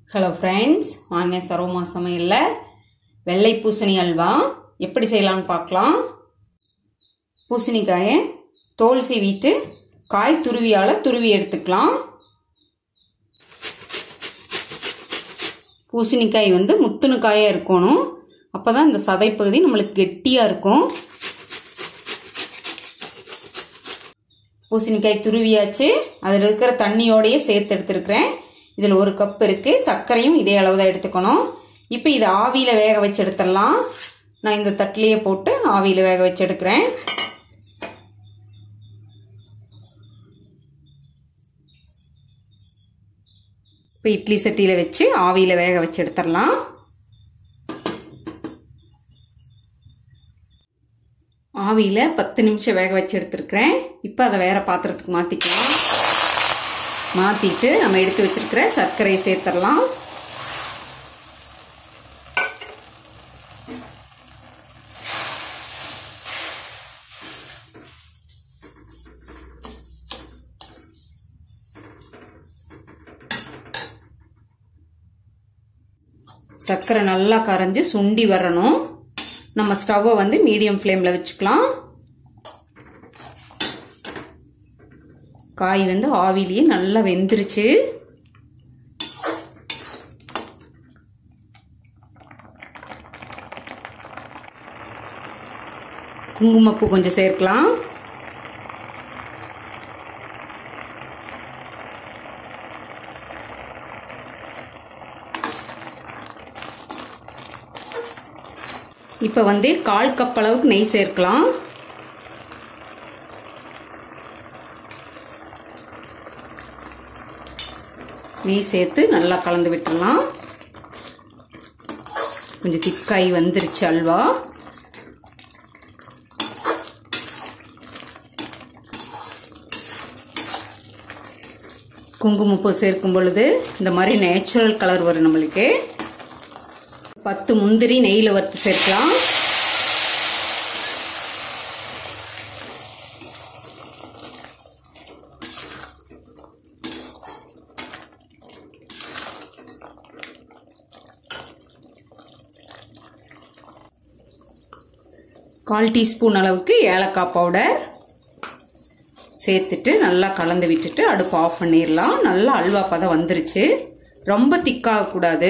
hello friends வாங்க சரோமா சமையலில் வெள்ளை பூசணி அல்வா எப்படி செய்யலாம்னு பார்க்கலாம் பூசணிக்காயை தோல் சீவிட்டு காய் துருவியால் துருவி எடுத்துக்கலாம் பூசணிக்காய் வந்து முத்துணு காயாக இருக்கணும் அப்போ தான் இந்த சதைப்பகுதி நம்மளுக்கு கெட்டியாக இருக்கும் பூசணிக்காய் துருவியாச்சு அதில் இருக்கிற தண்ணியோடையே சேர்த்து எடுத்துருக்கிறேன் இதில் ஒரு கப் இருக்குது சர்க்கரையும் இதே அளவு தான் எடுத்துக்கணும் இப்போ இதை ஆவியில் வேக வச்சு எடுத்துடலாம் நான் இந்த தட்டிலேயே போட்டு ஆவியில் வேக வச்சு எடுக்கிறேன் இப்போ இட்லி சட்டியில் வச்சு ஆவியில் வேக வச்சு எடுத்துடலாம் ஆவியில் பத்து நிமிஷம் வேக வச்சு எடுத்துருக்கிறேன் இப்போ அதை வேறு பாத்திரத்துக்கு மாற்றிக்கலாம் மாற்றிட்டு நம்ம எடுத்து வச்சிருக்கிற சர்க்கரையை சேர்த்துடலாம் சர்க்கரை நல்லா கரைஞ்சி சுண்டி வரணும் நம்ம ஸ்டவ்வை வந்து மீடியம் ஃப்ளேமில் வச்சுக்கலாம் காய் வந்து ஆவிலேயே நல்லா வெந்துருச்சு குங்குமப்பூ கொஞ்சம் சேர்க்கலாம் இப்போ வந்து கால் கப் அளவுக்கு நெய் சேர்க்கலாம் நெய் சேர்த்து நல்லா கலந்து விட்டுடலாம் கொஞ்சம் திக்காய் வந்துருச்சு அல்வா குங்குமப்பூ சேர்க்கும் பொழுது இந்த மாதிரி நேச்சுரல் கலர் வரும் நம்மளுக்கு பத்து முந்திரி நெய்யில் வறுத்து சேர்க்கலாம் கால் டீஸ்பூன் அளவுக்கு ஏலக்காய் பவுடர் சேர்த்துட்டு நல்லா கலந்து விட்டுட்டு அடுப்பு ஆஃப் பண்ணிடலாம் நல்லா அல்வா பதம் வந்துருச்சு ரொம்ப திக்காகக்கூடாது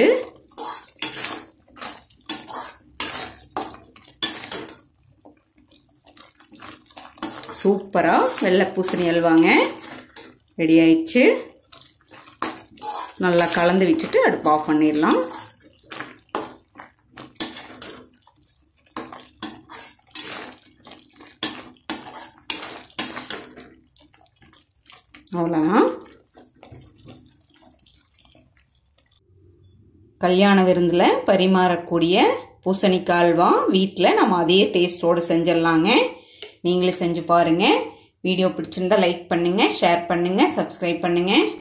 சூப்பராக வெள்ளை பூசணி அல்வாங்க ரெடி ஆயிடுச்சு நல்லா கலந்து விட்டுட்டு அடுப்பு ஆஃப் பண்ணிடலாம் அவ்வளோதான் கல்யாண விருந்தில் பரிமாறக்கூடிய பூசணிக்காய் அல்வா வீட்டில் நம்ம அதே டேஸ்ட்டோடு செஞ்சிடலாங்க நீங்களும் செஞ்சு பாருங்கள் வீடியோ பிடிச்சிருந்தா லைக் பண்ணுங்கள் ஷேர் பண்ணுங்கள் சப்ஸ்கிரைப் பண்ணுங்கள்